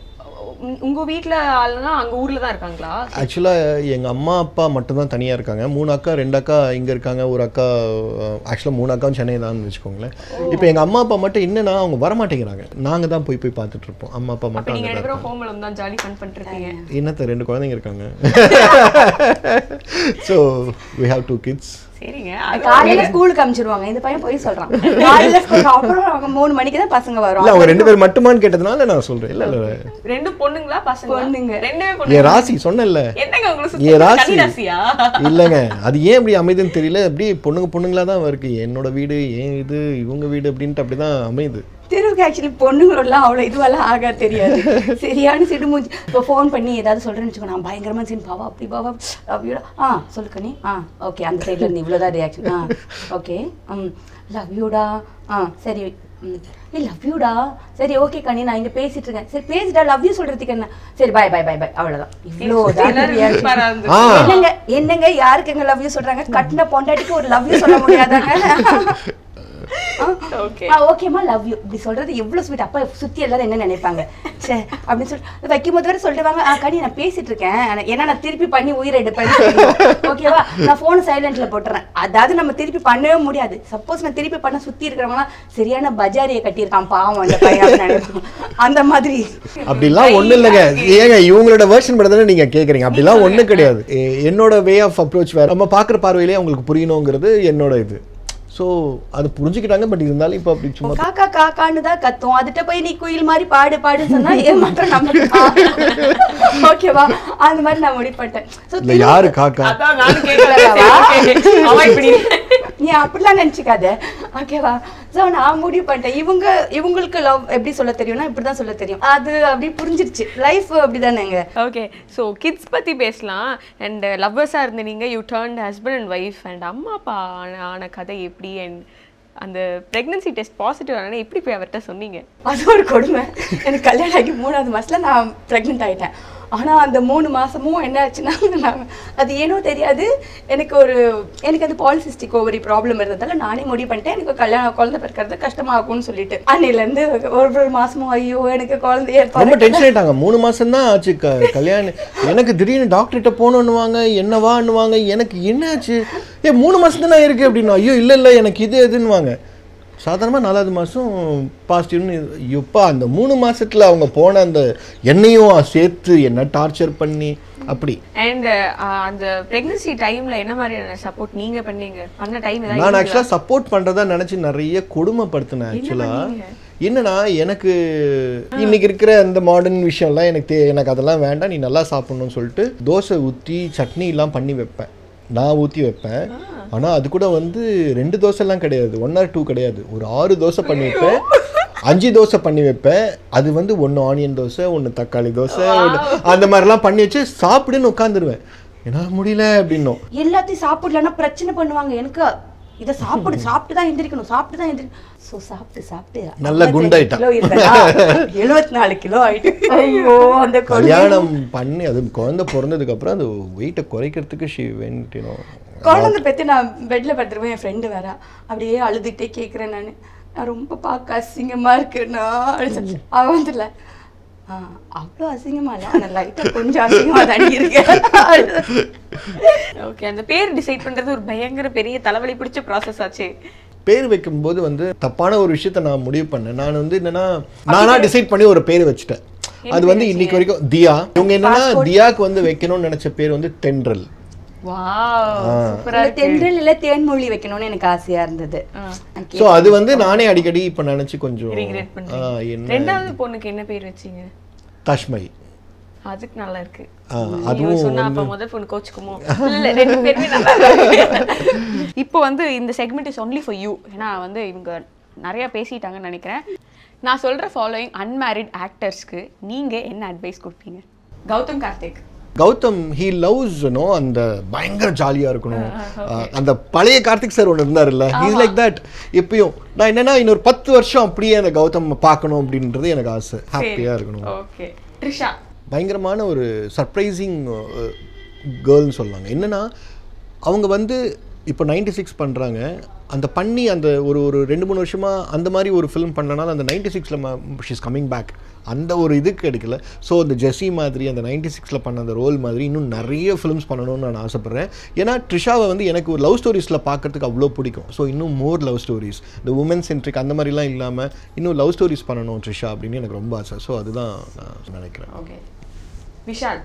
உ- உங்க வீட்ல ஆளுனா அங்க ஊர்ல தான் இருக்காங்களா ஆக்சுவலாக எங்கள் அம்மா அப்பா மட்டும்தான் தனியாக இருக்காங்க மூணு அக்கா ரெண்டு அக்கா இங்கே இருக்காங்க ஒரு அக்கா ஆக்சுவலாக மூணு அக்காவும் சென்னை தான் வச்சுக்கோங்களேன் இப்போ எங்கள் அம்மா அப்பா மட்டும் என்னன்னா அவங்க வர மாட்டேங்கிறாங்க நாங்கள் தான் போய் போய் பார்த்துட்டு இருப்போம் அம்மா அப்பா அப்ப மட்டும் நீங்க அங்கே ரெண்டு தான் பேரும் ஹோம்ல தான் ஜாலி ஃபன் பண்ணிட்டு இருக்கீங்க என்னத்த ரெண்டு குழந்தைங்க இருக்காங்க so we have two kids சரிங்க காலையில ஸ்கூலுக்கு அனுப்பிச்சிருவாங்க இந்த பையன் போய் சொல்றான் காலையில ஸ்கூலுக்கு அப்புறம் அவங்க மூணு மணிக்கு தான் பசங்க இல்லை வரும் அவங்க ரெண்டு பேர் மட்டுமான்னு கேட்டதுனால நான் சொல்கிறேன் இல்லை இல்லை ரெண்டு பொண்ணுங்களா பசங்க பொண்ணுங்க. ரெண்டுமே என் பொண்ணு ராசி சொன்னேன்ல என்னங்க உங்களுக்கு என் சுத்தி ராசி கன்னி ராசியா இல்லைங்க அது ஏன் இப்படி அமைதுன்னு தெரியல அப்படி பொண்ணுங்க பொண்ணுங்களா தான் இருக்கு என்னோட வீடு ஏன் இது இவங்க வீடு அப்படின்ட்டு அப்படிதான் அமையுது தெருவுக்கு ஆக்சுவலி பொண்ணுங்களெல்லாம் அவ்வளோ இதுவெல்லாம் ஆக தெரியாது சரியான சிடுமூஞ்சி இப்போ ஃபோன் பண்ணி ஏதாவது சொல்கிறேன்னு வச்சுக்கோ நான் பயங்கரமாக சீன் பாவா அப்படி பாவா அப்படியோட ஆ சொல்லு கனி ஆ ஓகே அந்த சைடில் இருந்து இவ்வளோதான் ரியாக்ஷன் ஆ ஓகே ம் லவ் யூடா ஆ சரி ம் ஏ லவ் யூடா சரி ஓகே கனி நான் இங்கே பேசிட்டு இருக்கேன் சரி பேசிட்டா லவ் யூ சொல்கிறதுக்கு என்ன சரி பாய் பாய் பாய் பாய் அவ்வளோதான் இவ்வளோதான் எல்லாரும் reaction. பாரா இருந்து ஆ என்னங்க என்னங்க யாருக்கு எங்க லவ் யூ சொல்றாங்க கட்டின பொண்டாட்டிக்கு ஒரு லவ் யூ சொல்ல முடியாதாங்க ஓகே ஆ ஓகேம்மா லவ் யூ இப்படி சொல்றது எவ்வளவு ஸ்வீட் அப்பா சுத்தி எல்லாரும் என்ன நினைப்பாங்க சே அப்படின்னு சொல்லி வைக்கும் போது வேற சொல்லிடுவாங்க ஆ கனி நான் பேசிட்டு இருக்கேன் ஆனா- ஏன்னா நான் திருப்பி பண்ணி உயிரை எடுப்பேன் ஓகேவா நான் போன் சைலண்ட்ல போட்டுறேன் அதாவது நம்ம திருப்பி பண்ணவே முடியாது சப்போஸ் நான் திருப்பி பண்ண சுத்தி இருக்கிறவங்களாம் சரியான பஜாரியை கட்டியிருக்கான் பாவம் அந்த பையன் அப்படின்னு நினைப்பாங்க. அந்த மாதிரி அப்படிலாம் ஒண்ணும் இல்லைங்க ஏங்க இவங்களோட வேர்ஷன் படம் தானே நீங்க கேக்குறீங்க அப்படிலாம் ஒண்ணும் கிடையாது எ- என்னோட வே ஆஃப் அப்ரோச் வேற நம்ம பார்க்குற பார்வையிலே அவங்களுக்கு புரியணுங்கிறது என்னோட இது ஸோ அது புரிஞ்சுக்கிட்டாங்க பட் இருந்தாலும் இப்போ அப்படி சும்மா காக்கா காக்கான்னு தான் கத்தும் அதுட்ட போய் நீ குயில் மாதிரி பாடு பாடுன்னு சொன்னா ஏமாற்றம் நம்ம ஓகேவா அந்த மாதிரி நான் முடிப்பட்டேன் So, இல்லை யாரு காக்கா அதான் நானும் கேட்கல அவாய்ட் பண்ணி நீ அப்படிலாம் நினச்சிக்காத ஓகேவா ஸோ நான் முடிவு பண்ணிட்டேன் இவங்க இவங்களுக்கு லவ் எப்படி சொல்ல தெரியும்னா இப்படி தான் சொல்ல தெரியும் அது அப்படி புரிஞ்சிருச்சு லைஃப் அப்படிதானேங்க ஓகே ஸோ கிட்ஸ் பற்றி பேசலாம் அண்ட் லவ்வர்ஸாக இருந்த நீங்கள் you turn husband and wife and அம்மா அப்பா ஆன ஆன கதை எப்படி அண்ட் அந்த ப்ரெக்னன்சி டெஸ்ட் பாசிட்டிவ் ஆனால் எப்படி போய் அவர்கிட்ட சொன்னீங்க அது ஒரு கொடுமை எனக்கு கல்யாணம் ஆகி மூணாவது மாசத்துல நான் ப்ரெக்னென்ட் ஆயிட்டேன் ஆனா அந்த மூணு மாசமும் என்ன ஆச்சுன்னா நான் அது ஏனோ தெரியாது எனக்கு ஒரு எனக்கு அந்த பாலிசிஸ்டிக் ஓவரி ப்ராப்ளம் இருந்ததால நானே முடிவு பண்ணிட்டேன் எனக்கு கல்யாணம் குழந்தை பிறக்கிறது கஷ்டமாகும்னு சொல்லிட்டு அன்னையில இருந்து ஒரு ஒரு மாசமும் ஐயோ எனக்கு குழந்தைய ரொம்ப டென்ஷன் ஆயிட்டாங்க மூணு மாசம் தான் ஆச்சு க கல்யாணம் எனக்கு திடீர்னு டாக்டர்கிட்ட போகணுன்னுவாங்க என்னவான்னுவாங்க எனக்கு என்ன ஆச்சு ஏ மூணு மாசம் தானே இருக்கு அப்படின்னா ஐயோ இல்லை இல்லை எனக்கு இது எதுன்னுவாங்க சாதாரணமாக நாலாவது மாதம் பாசிட்டிவ்னு எப்பா அந்த மூணு மாசத்துல அவங்க போன அந்த என்னையும் சேர்த்து என்ன டார்ச்சர் பண்ணி அப்படி அண்ட் அந்த பிரெக்னன்சி டைம்ல என்ன மாதிரியான சப்போர்ட் நீங்க பண்ணீங்க பண்ண டைம் நான் ஏதாவது ஆக்சுவலாக சப்போர்ட் பண்ணுறதா நினச்சி நிறைய கொடுமைப்படுத்தினேன் ஆக்சுவலாக என்னன்னா எனக்கு இன்னைக்கு இருக்கிற அந்த மாடர்ன் விஷயம்லாம் எனக்கு தே- எனக்கு அதெல்லாம் வேண்டாம் நீ நல்லா சாப்பிடணும்னு சொல்லிட்டு தோசை ஊற்றி சட்னி எல்லாம் பண்ணி வைப்பேன் நான் ஊற்றி வைப்பேன் ஆனால் அது கூட வந்து ரெண்டு தோசைலாம் கிடையாது ஒன் ஆர் டூ கிடையாது ஒரு ஆறு தோசை பண்ணி வைப்பேன் அஞ்சு தோசை பண்ணி வைப்பேன் அது வந்து ஒன்று ஆனியன் தோசை ஒன்று தக்காளி தோசை ஒண்ணு அந்த மாதிரிலாம் பண்ணி வச்சு சாப்பிடுன்னு உட்காந்துருவேன் என்னால் முடியல அப்படின்னும் எல்லாத்தையும் சாப்பிடலன்னா பிரச்சனை பண்ணுவாங்க எனக்கு இதை சாப்பிடு சாப்பிட்டு தான் எந்திரிக்கணும் சாப்பிட்டு தான் எந்திரிக்கணும் ஸோ சாப்பிட்டு சாப்பிட்டு நல்லா குண்டாயிட்டா. கிலோ எழுபத்தி நாலு கிலோ ஆயிட்டு ஐயோ அந்த கொடுமை. கல்யாணம் பண்ணி அது குழந்தை பிறந்ததுக்கு அப்புறம் அந்த வெயிட்டை குறைக்கிறதுக்கு ஷி வென்ட் குழந்தை பெற்று நான் பெட்ல படுத்துருவேன் என் ஃப்ரெண்டு வேற அப்படியே அழுதுகிட்டே கேட்குறேன் நான் நான் ரொம்ப பார்க்க அசிங்கமா இருக்குண்ணா அப்படின்னு அவ வந்துல அவ்வளோ அசிங்கமா இல்லை ஆனால் லைட்டாக கொஞ்சம் அசிங்கமா தாண்டி இருக்கு ஓகே அந்த பேர் டிசைட் பண்றது ஒரு பயங்கர பெரிய தலைவலி பிடிச்ச ப்ராசஸ் ஆச்சு பேர் வைக்கும்போது வந்து தப்பான ஒரு விஷயத்த நான் முடிவு பண்ணேன் நான் வந்து என்னன்னா நானா டிசைட் பண்ணி ஒரு பேர் வச்சுட்டேன் அது வந்து இன்னைக்கு வரைக்கும் தியா இவங்க என்னன்னா தியாக்கு வந்து வைக்கணும்னு நினைச்ச பேர் வந்து தென்றல் வாவ் சூப்பரா அந்த தென்றல் இல்லை தேன்மொழி வைக்கணும்னு எனக்கு ஆசையா இருந்தது நான் ஸோ அது வந்து நானே அடிக்கடி இப்போ நினைச்சு கொஞ்சம் Regret பண்றீங்க. ஆ, என்ன ரெண்டாவது பொண்ணுக்கு என்ன பேர் வச்சீங்க தஷ்மை அதுக்கு நல்லா இருக்கு ஆ, நீ அதுவும் சொன்னா அப்ப முதல் பொண்ணு கோச்சுக்குமோ இல்ல ரெண்டு பேருமே நல்லா இருக்கு இப்போ வந்து இந்த segment is only for you ஏன்னா வந்து இவங்க நிறைய பேசிட்டாங்கன்னு நினைக்கிறேன் நான் சொல்ற ஃபாலோயிங் அன்மேரிட் ஆக்டர்ஸ்க்கு நீங்க என்ன அட்வைஸ் கொடுப்பீங்க Gautham Karthik Gautham he loves no அந்த பயங்கர ஜாலியாக இருக்கணும் அஹ், அந்த பழைய கார்த்திக் சார் ஒன்று இருந்தார்ல இஸ் லைக் தட் எப்பயும் நான் என்னன்னா இன்னொரு பத்து வருஷம் அப்படியே அந்த கௌதம் பார்க்கணும் அப்படின்றது எனக்கு ஆசை ஹாப்பியாக இருக்கணும் ஓகே ட்ரிஷா பயங்கரமான ஒரு சர்ப்ரைசிங் கேர்ள்னு சொல்லாங்க என்னன்னா அவங்க வந்து இப்போ நைன்டி சிக்ஸ் பண்ணுறாங்க அந்த பண்ணி அந்த ஒரு ஒரு ரெண்டு மூணு வருஷமாக அந்த மாதிரி ஒரு ஃபிலிம் பண்ணனால அந்த நைன்டி சிக்ஸில் ஷீஸ் கம்மிங் பேக் அந்த ஒரு இது கிடைக்கல ஸோ அந்த ஜெஸி மாதிரி அந்த நைன்டி சிக்ஸில் பண்ண அந்த ரோல் மாதிரி இன்னும் நிறைய ஃபிலிம்ஸ் பண்ணணும்னு நான் ஆசைப்பட்றேன் ஏன்னா ட்ரிஷாவை வந்து எனக்கு ஒரு லவ் ஸ்டோரிஸில் பார்க்கறதுக்கு அவ்வளோ பிடிக்கும் ஸோ இன்னும் மோர் லவ் ஸ்டோரிஸ் இந்த உமன் சென்ட்ரிக் அந்த மாதிரிலாம் இல்லாமல் இன்னும் லவ் ஸ்டோரிஸ் பண்ணணும் ட்ரிஷா அப்படின்னு எனக்கு ரொம்ப ஆசை ஸோ அதுதான் நான் நினைக்கிறேன் ஓகே விஷால்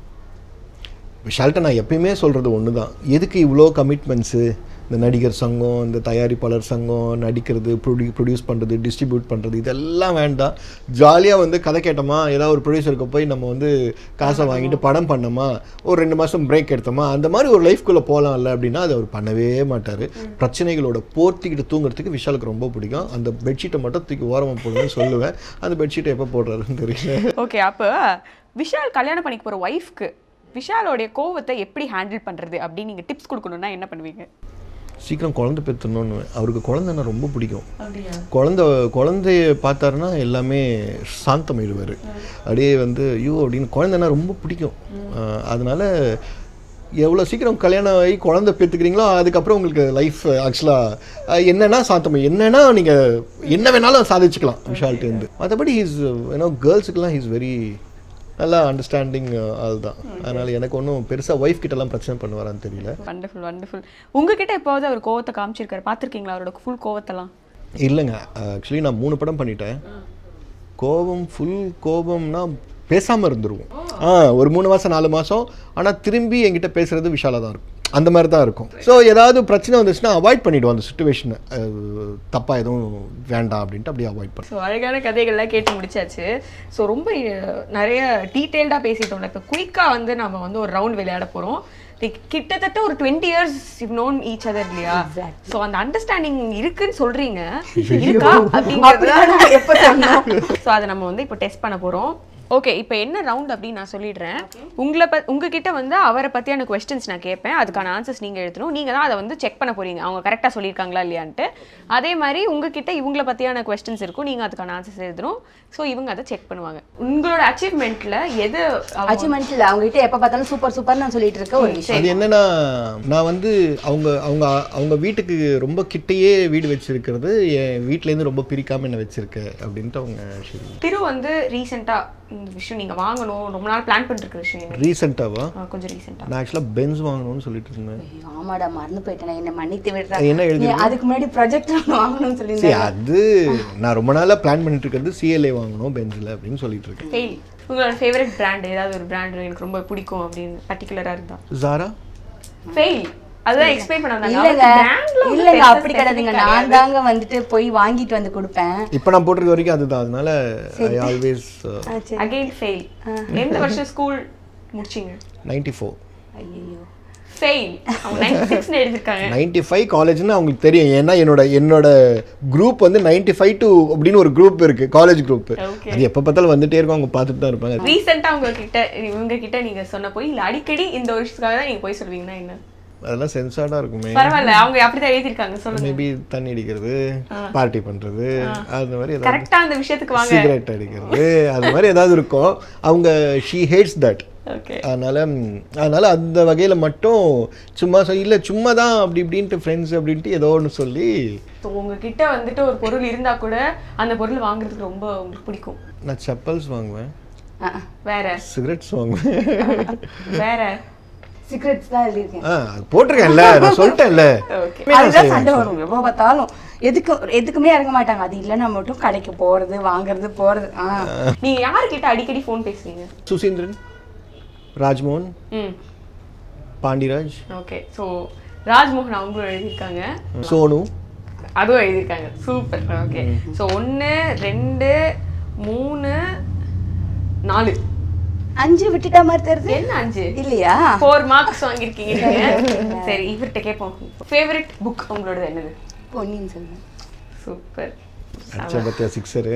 விஷால்கிட்ட நான் எப்பயுமே சொல்கிறது ஒன்று தான் எதுக்கு இவ்வளோ கமிட்மெண்ட்ஸு இந்த நடிகர் சங்கம் இந்த தயாரிப்பாளர் சங்கம் நடிக்கிறது ப்ரொடியூ ப்ரொடியூஸ் பண்ணுறது டிஸ்ட்ரிபியூட் பண்ணுறது இதெல்லாம் வேண்டாம் ஜாலியாக வந்து கதை கேட்டோமா ஏதாவது ஒரு ப்ரொடியூசருக்கு போய் நம்ம வந்து காசை வாங்கிட்டு படம் பண்ணோமா ஒரு ரெண்டு மாதம் பிரேக் எடுத்தோமா அந்த மாதிரி ஒரு லைஃப்குள்ளே போகலாம்ல அப்படின்னா அதை அவர் பண்ணவே மாட்டார் பிரச்சனைகளோட போர்த்திக்கிட்டு தூங்குறதுக்கு விஷாலுக்கு ரொம்ப பிடிக்கும் அந்த பெட்ஷீட்டை மட்டும் தூக்கி ஓரமாக போடுவேன்னு சொல்லுவேன் அந்த பெட்ஷீட்டை எப்போ போடுறாருன்னு தெரியல ஓகே அப்போ விஷால் கல்யாணம் பண்ணிக்க போற ஒய்ஃப்க்கு விஷாலோடைய கோவத்தை எப்படி ஹேண்டில் பண்றது அப்படின்னு நீங்க டிப்ஸ் கொடுக்கணும்னா என்ன பண்ணுவீங்க சீக்கிரம் குழந்தை பெற்றுணுன்னு அவருக்கு குழந்தைன்னா ரொம்ப பிடிக்கும் குழந்தை குழந்தைய பார்த்தாருன்னா எல்லாமே சாந்தமாயிடுவார் அப்படியே வந்து ஐயோ அப்படின்னு குழந்தைன்னா ரொம்ப பிடிக்கும் அஹ் அதனால எவ்வளோ சீக்கிரம் கல்யாணம் ஆகி குழந்தை பெற்றுக்கிறீங்களோ அதுக்கப்புறம் உங்களுக்கு லைஃப் ஆக்சுவலாக என்னன்னா சாந்தமை என்னன்னா நீங்கள் என்ன வேணாலும் சாதிச்சுக்கலாம் விஷால்ட்டேருந்து மற்றபடி ஹீஸ் ஏன்னோ கேர்ள்ஸுக்கெல்லாம் ஹீஸ் வெரி நல்லா அண்டர்ஸ்டாண்டிங் ஆள் தான் அதனால் எனக்கு ஒன்றும் பெருசாக ஒய்ஃப் கிட்டலாம் பிரச்சனை பண்ணுவாரான்னு தெரியல வண்டர்ஃபுல் வண்டர்ஃபுல் உங்ககிட்ட எப்போவாவது அவர் கோவத்தை காமிச்சிருக்காரு பார்த்துருக்கீங்களா அவரோட ஃபுல் கோவத்தெல்லாம் இல்லைங்க ஆக்சுவலி நான் மூணு படம் பண்ணிட்டேன் கோபம் ஃபுல் கோபம்னா பேசாமல் இருந்துருவோம் ஆ ஒரு மூணு மாதம் நாலு மாதம் ஆனால் திரும்பி என்கிட்ட பேசுறது விஷாலாக தான் இருக்கும் அந்த மாதிரி தான் இருக்கும் ஸோ ஏதாவது பிரச்சனை வந்துச்சுன்னா அவாய்ட் பண்ணிவிடுவோம் அந்த சுச்சுவேஷனை தப்பாக எதுவும் வேண்டாம் அப்படின்ட்டு அப்படியே அவாய்ட் பண்ணுவோம் ஸோ அழகான கதைகள்லாம் கேட்டு முடிச்சாச்சு ஸோ ரொம்ப அஹ், நிறைய டீட்டெயில்டாக பேசிட்டோம்ல இப்போ குயிக்காக வந்து நம்ம வந்து ஒரு ரவுண்ட் விளையாட போகிறோம் கிட்டத்தட்ட ஒரு twenty years we've known each other இல்லையா ஸோ அந்த அண்டர்ஸ்டாண்டிங் இருக்குன்னு சொல்றீங்க இருக்கா அப்படிங்கிறது நான் எப்ப சொன்னோம் ஸோ அதை நம்ம வந்து இப்போ டெஸ்ட் பண்ண போகிறோம் ஓகே இப்போ என்ன ரவுண்ட் அப்படின்னு நான் சொல்லிடுறேன் உங்களை ப உங்ககிட்ட வந்து அவரை பற்றியான கொஸ்டின்ஸ் நான் கேட்பேன் அதுக்கான ஆன்சர்ஸ் நீங்கள் எழுதணும் நீங்கள் தான் அதை வந்து செக் பண்ண போறீங்க அவங்க கரெக்டாக சொல்லியிருக்காங்களா இல்லையான்ட்டு அதே மாதிரி உங்ககிட்ட இவங்கள பற்றியான கொஸ்டின்ஸ் இருக்கும் நீங்கள் அதுக்கான ஆன்சர்ஸ் எழுதணும் ஸோ இவங்க அதை செக் பண்ணுவாங்க உங்களோட அச்சீவ்மெண்ட்டில் எது அவங்க- அச்சீவ்மெண்ட் இல்ல அவங்க கிட்ட எப்ப பார்த்தாலும் சூப்பர் சூப்பர் நான் சொல்லிட்டு இருக்க ஒரு விஷயம் அது என்னன்னா நான் வந்து அவங்க அவங்க அவங்க வீட்டுக்கு ரொம்ப கிட்டேயே வீடு வச்சிருக்கிறது என் வீட்டிலேருந்து ரொம்ப பிரிக்காம என்ன வச்சிருக்க அப்படின்ட்டு அவங்க சரி திரு வந்து ரீசெண்டாக இந்த விஷயம் நீங்க வாங்கணும் ரொம்ப நாள் பிளான் பண்ணிட்டு இருக்கிற விஷயம் என்ன? ரீசெண்டாவா ஆ, கொஞ்சம் ரீசெண்டா நான் ஆக்சுவலாக பென்ஸ் வாங்கணும்னு சொல்லிட்டு இருந்தேன் ஐயோ, ஆமாடா மறந்து போயிட்டேன் என்ன மன்னித்து விடுறா என்ன எழுதி நீ அதுக்கு முன்னாடி ப்ராஜெக்ட் வாங்கணும்னு சரி சொல்லியிருந்தேன் அது நான் ரொம்ப நாளாக பிளான் பண்ணிட்டு இருக்கிறது சிஎல்ஏ வாங்கணும் பென்ஸில் அப்படின்னு சொல்லிட்டு இருக்கேன் ஃபெயில் உங்களோட ஃபேவரட் பிராண்ட் ஏதாவது ஒரு பிராண்ட் எனக்கு ரொம்ப பிடிக்கும் அப்படின்னு பர்டிகுலரா இருந்தா ஜாரா ஃபெயில் அதுதான் எக்ஸ்பிளைன் பண்ண வந்தாங்க இல்லைங்க அவருக்கு brandல வந்து இல்லைங்க பெருசா அப்படி கிடையாதுங்க specific நான் தாங்க வந்துட்டு போய் வாங்கிட்டு வந்து கொடுப்பேன் இப்போ நான் போட்டிருக்க வரைக்கும் அதுதான் அதனால ஐ ஆல்வேஸ் ஆ, சரி அகைன் ஃபெயில் எந்த வருஷம் ஸ்கூல் முடிச்சீங்க நைன்டி ஃபோர் ஐயோ ஃபெயில் அவங்க நைன்டி சிக்ஸ்னு எழுதிருக்காங்க நைன்டி ஃபைவ் காலேஜ்னு அவங்களுக்கு தெரியும் ஏன்னா என்னோட என்னோட குரூப் வந்து நைன்டி ஃபைவ் டு அப்படின்னு ஒரு குரூப் இருக்கு காலேஜ் குரூப் Okay. அது எப்போ பார்த்தாலும் வந்துட்டே இருக்கும் அவங்க பார்த்துட்டு தான் இருப்பாங்க ரீசெண்டா உங்க கிட்ட இவங்க கிட்ட நீங்க சொன்ன போய் இல்ல அடிக்கடி இந்த வருஷத்துக்காக தான் நீங்க போய் சொல்லுவீங்கன்னா என்ன அதெல்லாம் சென்சார்டாக இருக்குமே பரவாயில்ல அவங்க அப்படிதான் எழுதிருக்காங்க சொல்லுங்க மேபி தண்ணி அடிக்கிறது பார்ட்டி பண்றது அந்த மாதிரி ஏதாவது கரெக்டா அந்த விஷயத்துக்கு வாங்க சிகரெட் அடிக்கிறது அது மாதிரி ஏதாவது இருக்கும் அவங்க ஷீ ஹேட்ஸ் தட் ஓகே அதனால ம், அதனால அந்த வகையில மட்டும் சும்மா சொ- இல்ல சும்மா தான் அப்படி இப்படின்ட்டு ஃப்ரெண்ட்ஸ் அப்படின்ட்டு ஏதோ ஒன்று சொல்லி ஸோ உங்ககிட்ட வந்துட்டு ஒரு பொருள் இருந்தா கூட அந்த பொருள் வாங்குறதுக்கு ரொம்ப உங்களுக்கு பிடிக்கும் நான் செப்பல்ஸ் வாங்குவேன் ஆ வேற சிகரெட்ஸ் வாங்குவேன் வேற சிகரெட்ஸ் தான் எழுதியிருக்கேன் ஆ அது போட்டிருக்கேன்ல நான் சொல்லிட்டேன்ல ஓகே அதுதான் சண்டை வரும் எப்போ பார்த்தாலும் எதுக்கு எதுக்குமே இறங்க மாட்டாங்க அது இல்லைன்னா மட்டும் கடைக்கு போறது வாங்குறது போறது ஆ நீங்க யார்கிட்ட அடிக்கடி ஃபோன் பேசுவீங்க சுசீந்திரன் ராஜ்மோகன் ம் பாண்டிராஜ் ஓகே ஸோ ராஜ்மோகன் அவங்களும் எழுதியிருக்காங்க சோனு அதுவும் எழுதியிருக்காங்க சூப்பர் ஓகே ஸோ ஒன்று ரெண்டு மூணு நாலு அஞ்சு விட்டுட்டா மாதிரி தெரியுது என்ன அஞ்சு இல்லையா ஃபோர் மார்க்ஸ் வாங்கியிருக்கீங்க நீங்க சரி இவர்கிட்ட கேட்போம் ஃபேவரட் புக் உங்களோடது என்னது பொன்னியின் செல்வன் சூப்பர் அச்சா பத்தியா சிக்ஸரு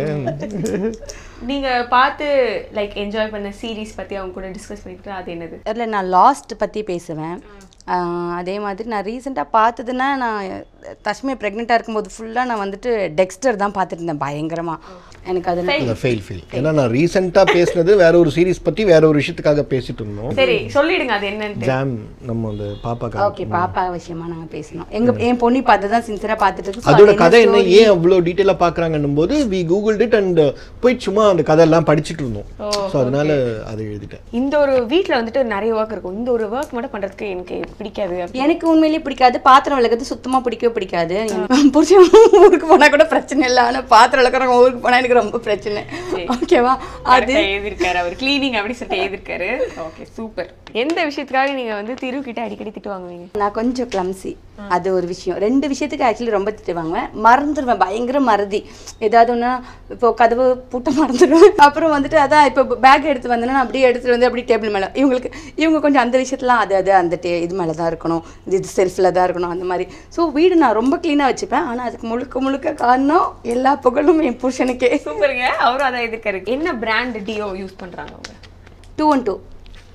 நீங்க பார்த்து லைக் என்ஜாய் பண்ண சீரிஸ் பத்தி அவங்க கூட டிஸ்கஸ் பண்ணிட்டு அது என்னது அதில் நான் லாஸ்ட் பற்றி பேசுவேன் ஆஹ் அதே மாதிரி நான் ரீசெண்டாக பார்த்ததுன்னா நான் தஷ்மி ப்ரெக்னெண்ட்டாக இருக்கும்போது ஃபுல்லாக நான் வந்துட்டு டெக்ஸ்டர் தான் பார்த்துட்டு இருந்தேன் பயங்கரமாக எனக்கு அதில் இல்லை ஃபெயில் ஃபெயில் ஏன்னா நான் ரீசெண்டாக பேசினது வேற ஒரு சீரிஸ் பற்றி வேற ஒரு விஷயத்துக்காக பேசிட்டு இருந்தோம் சரி சொல்லிடுங்க அது என்னன்ட்டு ஜாம் நம்ம அந்த பாப்பாக்காக ஓகே பாப்பா விஷயமா நாங்கள் பேசினோம் எங்க என் பொண்ணு பார்த்து தான் சின்சியராக பார்த்துட்டு இருக்கு. So, அதோட அது கதை என்ன story? ஏன் அவ்வளோ டீட்டெயிலாக பார்க்குறாங்கன்னும் போது வி கூகுள் இட் அண்ட் போய் சும்மா அந்த கதையெல்லாம் படிச்சுட்டு இருந்தோம் ஸோ அதனால அதை எழுதிட்டேன் இந்த ஒரு வீட்ல வந்துட்டு நிறைய ஒர்க் இருக்கும் இந்த ஒரு ஒர்க் மட்டும் பண்றதுக்கு எனக்கு பிடிக்காது அப்படி. எனக்கு உண்மையிலேயே பிடிக்காது பாத்திரம் விளக்குறது சுத்தமா பிடிக்கவே பிடிக்காது புருஷன் ஊருக்கு போனா கூட பிரச்சனை இல்லை ஆனா பாத்திரம் விளக்குறவங்க ஊருக்கு போனா எனக்கு ரொம்ப பிரச்சனை ஓகேவா அது Correct ஆ எழுதியிருக்காரு அவர் கிளீனிங் அப்படி சொல்லிட்டு எழுதியிருக்காரு ஓகே சூப்பர் எந்த விஷயத்துக்காக நீங்க வந்து திரு கிட்ட அடிக்கடி திட்டு வாங்குவீங்க நான் கொஞ்சம் கிளம்சி அது ஒரு விஷயம் ரெண்டு விஷயத்துக்கு ஆக்சுவலி ரொம்ப திட்டு வாங்குவேன் மறந்துடுவேன் பயங்கர மறதி ஏதாவது ஒன்றா இப்போ கதவு பூட்ட மறந்துடுவேன் அப்புறம் வந்துட்டு அதான் இப்போ பேக் எடுத்து வந்தேன்னா நான் அப்படியே எடுத்துட்டு வந்து அப்படியே டேபிள் மேலே இவங்களுக்கு இவங்க கொஞ்சம் அந்த விஷயத்துலாம் அது அது அந்த டே இது மேலே தான் இருக்கணும் இது இது செல்ஃபில் தான் இருக்கணும் அந்த மாதிரி ஸோ வீடு நான் ரொம்ப க்ளீனாக வச்சுப்பேன் ஆனால் அதுக்கு முழுக்க முழுக்க காரணம் எல்லா புகழும் என் புருஷனுக்கே சூப்பருங்க அவரும் அதான் எழுதியிருக்காரு என்ன பிராண்ட் டியோ யூஸ் பண்றாங்க அவங்க டூ ஒன் டூ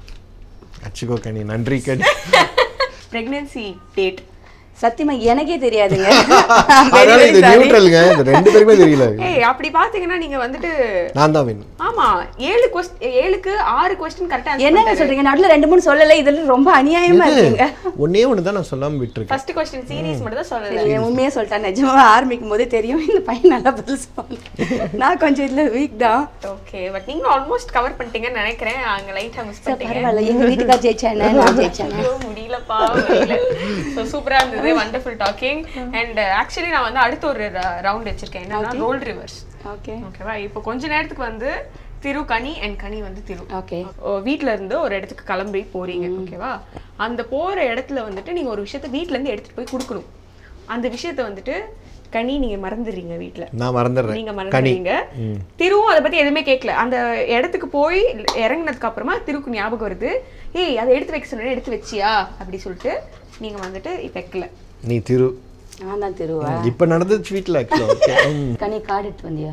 அச்சுக்கோ கனி நன்றி கனி பிரெக்னன்சி டேட் சத்தியமா எனக்கே தெரியாதுங்க அதனால இது நியூட்ரலுங்க இது ரெண்டு பேருமே தெரியல ஏய் அப்படி பாத்தீங்கன்னா நீங்க வந்துட்டு நான் தான் வேணும் ஆமா ஏழு கொஸ்ட் ஏழுக்கு ஆறு கொஸ்டின் கரெக்டா என்னங்க சொல்றீங்க நடுவில் ரெண்டு மூணு சொல்லலை இதெல்லாம் ரொம்ப அநியாயமா இருக்கீங்க ஒன்னே ஒன்று தான் நான் சொல்லாமல் விட்டுருக்கேன் ஃபர்ஸ்ட் கொஸ்டின் சீரிஸ் மட்டும் தான் சொல்லல சரி, உண்மையா சொல்லிட்டேன் நிஜமா ஆரம்பிக்கும் போதே தெரியும் இந்த பையன் நல்லா பதில் சொல்லுவாங்க நான் கொஞ்சம் இதுல வீக் தான் ஓகே பட் நீங்க ஆல்மோஸ்ட் கவர் பண்ணிட்டீங்கன்னு நினைக்கிறேன் அங்க லைட்டா மிஸ் சரி, பண்ணிட்டீங்க பரவாயில்ல எங்க வீட்டுக்கார் ஜெயிச்சானே நான் ஜெயிச்சானே ஐயோ, முடியலப்பா முடியல ஸோ சூப்பரா இருந்தது வண்டர்ஃபுல் டாக்கிங் அண்ட் ஆக்சுவலி நான் வந்து அடுத்த ஒரு ரவுண்ட் வச்சிருக்கேன் என்னன்னா ரோல் ரிவர்ஸ் ஓகே ஓகேவா இப்போ கொஞ்ச நேரத்துக்கு வந்து திரு கனி அண்ட் கனி வந்து திரு ஓகே ஓ, வீட்ல இருந்து ஒரு இடத்துக்கு கிளம்பி போறீங்க ஓகேவா அந்த போற இடத்துல வந்துட்டு நீங்க ஒரு விஷயத்த வீட்ல இருந்து எடுத்துட்டு போய் கொடுக்கணும் அந்த விஷயத்த வந்துட்டு கனி நீங்க மறந்துடுறீங்க வீட்ல நான் மறந்துடுறேன் நீங்க கனி மறந்துடுறீங்க திருவும் அதை பத்தி எதுவுமே கேட்கல அந்த இடத்துக்கு போய் இறங்குனதுக்கு அப்புறமா திருக்கு ஞாபகம் வருது ஏய் அதை எடுத்து வைக்க சொன்னேன் எடுத்து வச்சியா அப்படி சொல்லிட்டு நீங்க வந்துட்டு இப்ப வைக்கல நீ திரு நான் தான் திருவா இப்போ நடந்துச்சு வீட்டில் ஆக்சுவலாக கனி கார்டு எடுத்து வந்தியா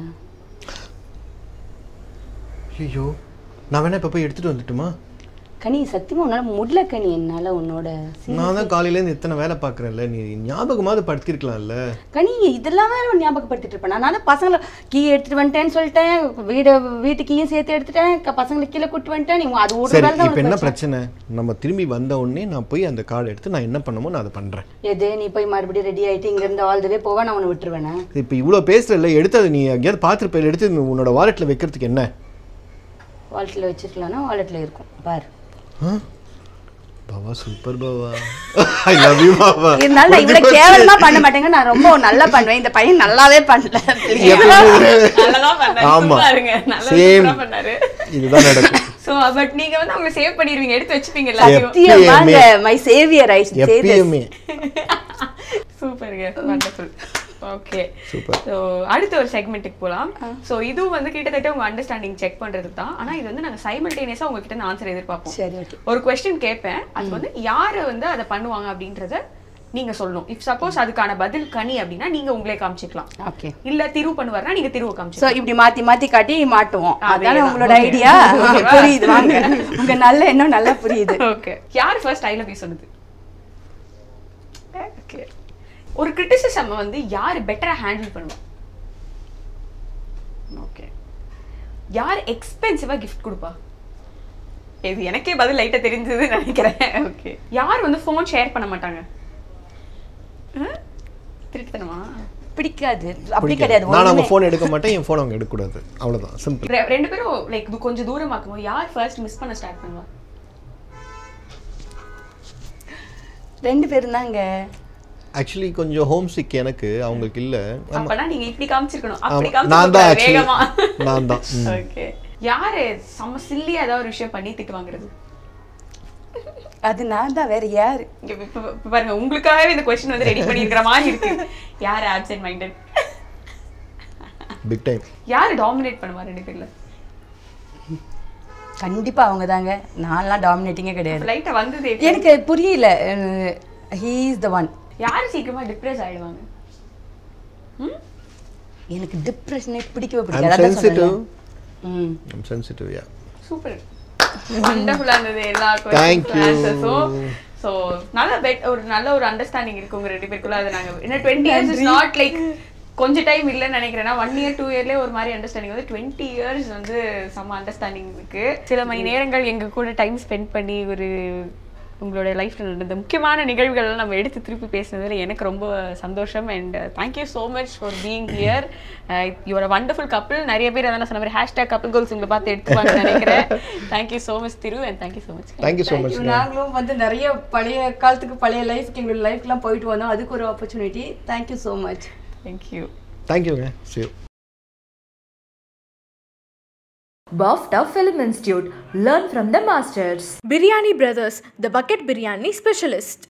ஐயோ நான் வேணா இப்போ போய் எடுத்துட்டு வந்துட்டுமா கனி சத்தியமா உன்னால முடியல கனி என்னால உன்னோட நான் தான் காலையிலேருந்து எத்தனை வேலை பார்க்குறேன்ல நீ ஞாபகமாவது படுத்திருக்கலாம்ல கனி இதெல்லாம் வேற உன் ஞாபகப்படுத்திட்டு இருப்பேன் நான் பசங்களை கீ எடுத்துட்டு வந்துட்டேன்னு சொல்லிட்டேன் வீடு வீட்டு கீயும் சேர்த்து எடுத்துட்டேன் க- பசங்களை கீழே கூட்டு வந்துட்டேன் நீ அது ஒரு சரி வேலை தான் இப்போ என்ன உனக்கு பிரச்சனை நம்ம திரும்பி வந்த உடனே நான் போய் அந்த கார்டு எடுத்து நான் என்ன பண்ணமோ நான் அதை பண்ணுறேன் எது நீ போய் மறுபடியும் ரெடி ஆயிட்டு இங்க இருந்து ஆல் வே போவா நான் உன்னை விட்டுருவேனா இப்போ இவ்வளோ பேசுறல எடுத்து அதை நீ எங்கேயாவது பார்த்துருப்ப எடுத்து உன்னோட வாலெட்டில் வைக்கிறதுக்கு என்ன வாலெட்டில் வச்சிருக்கலாம்னா வாலெட்டில் இருக்கும் பாரு பாவா சூப்பர் பாவா ஐ லவ் யூ பாவா இருந்தாலும் நான் இவ்வளவு கேவலமா பண்ண மாட்டேங்க நான் ரொம்ப நல்லா பண்ணுவேன் இந்த பையன் நல்லாவே பண்ணல நல்லதான் பண்ணாரு ஆமா சும்மா இருங்க நல்லா சேம் சூப்பரா பண்ணாரு இதுதான் நடக்கும் சோ பட் நீங்க வந்து அவங்களை சேவ் பண்ணிடுவீங்க எடுத்து வச்சுப்பீங்க எல்லாத்தையும் சத்தியமாங்க மை சேவியர் ஐ எப்பயுமே சூப்பருங்க வண்டர்ஃபுல் ஓகே Super. ஸோ அடுத்த ஒரு செக்மெண்ட்டுக்கு போகலாம் ஸோ இதுவும் வந்து கிட்டத்தட்ட உங்க அண்டர்ஸ்டாண்டிங் செக் பண்றதுக்கு தான் ஆனா இது வந்து நாங்க சைமல்டேனியஸா உங்ககிட்ட இருந்து ஆன்சர் எதிர்பார்ப்போம் சரி ஓகே ஒரு கொஸ்டின் கேட்பேன் அது வந்து யாரு வந்து அதை பண்ணுவாங்க அப்படின்றத நீங்க சொல்லணும் இஃப் சப்போஸ் அதுக்கான பதில் கனி அப்படின்னா நீங்க உங்களே காமிச்சிக்கலாம் ஓகே இல்ல திரு பண்ணுவாருன்னா நீங்க திருவு சோ காமிச்சிக்கலாம் இப்படி மாத்தி மாத்தி காட்டி மாட்டுவோம் அதேதான். அதானே உங்களோட Okay. Idea Okay. புரியுது வாங்க உங்க நல்ல எண்ணம் நல்லா புரியுது ஓகே யார் ஃபர்ஸ்ட் ஐ லவ் யூ சொன்னது ஓகே ஒரு கிரிட்டிசிசம் வந்து யார் பெட்டரா ஹேண்டில் பண்ணுவா ஓகே யார் எக்ஸ்பென்சிவா கிஃப்ட் கொடுப்பா இது எனக்கே பதில் லைட்டா தெரிஞ்சதுன்னு நினைக்கிறேன் ஓகே யார் வந்து ஃபோன் ஷேர் பண்ண மாட்டாங்க அஹ்? திருட்டுத்தனமா பிடிக்காது அப்படி பிடிக்காது. கிடையாது நான் அவங்க ஒண்ணுமே. ஃபோன் எடுக்க மாட்டேன் என் ஃபோன் அவங்க எடுக்கக்கூடாது அவ்வளவுதான் சிம்பிள் ரெ- ரெண்டு பேரும் லைக் கொஞ்சம் தூரமாக்கும் போது யார் ஃபர்ஸ்ட் மிஸ் பண்ண ஸ்டார்ட் பண்ணுவா ரெண்டு பேரும் தாங்க ஆக்சுவலி கொஞ்சம் ஹோம் சிக் எனக்கு அவங்களுக்கு இல்ல ஆமா. அப்பனா நீங்க இப்படி காமிச்சிருக்கணும் ஆமா. அப்படி நான் தான் காமிச்சிருக்கணும் actually. வேகமா நான் தான் ம். ஓகே யாரு செம்ம சில்லியா ஏதாவது ஒரு விஷயம் பண்ணி திட்டு வாங்குறது அது நான் தான் வேற யாரு இங்க இப்ப- இப்ப- இப்ப பாருங்க உங்களுக்காகவே இந்த கொஸ்டின் வந்து ரெடி பண்ணிருக்கிற மாதிரி இருக்கு யாரு ஆப்சென்ட் மைண்டட் பிக் டைம் யாரு டாமினேட் பண்ணுவா ரெண்டு பேர்ல கண்டிப்பா அவங்க தாங்க நான்லாம் டாமினேட்டிங்கே கிடையாது லைட்டா வந்தது எப்படி? எனக்கு புரியல ஹீ இஸ் த ஒன் யாரு சீக்கிரமா டிப்ரெஸ் ஆயிடுவாங்க ம்? எனக்கு டிப்ரெஷனே பிடிக்கவே ஐம் பிடிக்காது அதான் சென்சிட்டிவ் சொன்னேன்ல. ம் ஐம் சென்சிட்டிவ் யா சூப்பர் வண்டர்ஃபுல்லா இருந்தது எல்லா Thank you. ஆன்சர்ஸும் ஸோ நல்ல பெட் ஒரு நல்ல ஒரு அண்டர்ஸ்டாண்டிங் இருக்கு உங்க ரெண்டு பேருக்குள்ள அது நாங்க என்ன twenty years is not like கொஞ்ச டைம் இல்லைன்னு நினைக்கிறேன் ஒன் இயர் டூ இயர்லேயே ஒரு மாதிரி அண்டர்ஸ்டாண்டிங் வந்து டுவெண்ட்டி இயர்ஸ் வந்து செம்ம அண்டர்ஸ்டாண்டிங் இருக்கு சில மணி நேரங்கள் எங்க கூட டைம் ஸ்பெண்ட் பண்ணி ஒரு உங்களோட லைஃப்ல நடந்த முக்கியமான நிகழ்வுகள் நம்ம எடுத்து திருப்பி பேசுனதுல எனக்கு ரொம்ப சந்தோஷம் and thank you so much for being here your wonderful couple நிறைய பேர் அதான் சொன்ன மாதிரி ஹேஷ்டாக் கப்பிள் கோல்ஸ் உங்களை பார்த்து எடுத்துப்பாங்கன்னு நினைக்கிறேன் thank you so much Thiru and thank you so much thank you so much நாங்களும் வந்து நிறைய பழைய காலத்துக்கு பழைய லைஃப்க்கு எங்களோட லைஃப்க்குலாம் போயிட்டு வந்தோம் அதுக்கு ஒரு opportunity thank you so much thank you தேங்க்யூங்க see you Buffed Up Film Institute. Learn from the masters. Biryani Brothers, the bucket biryani specialist.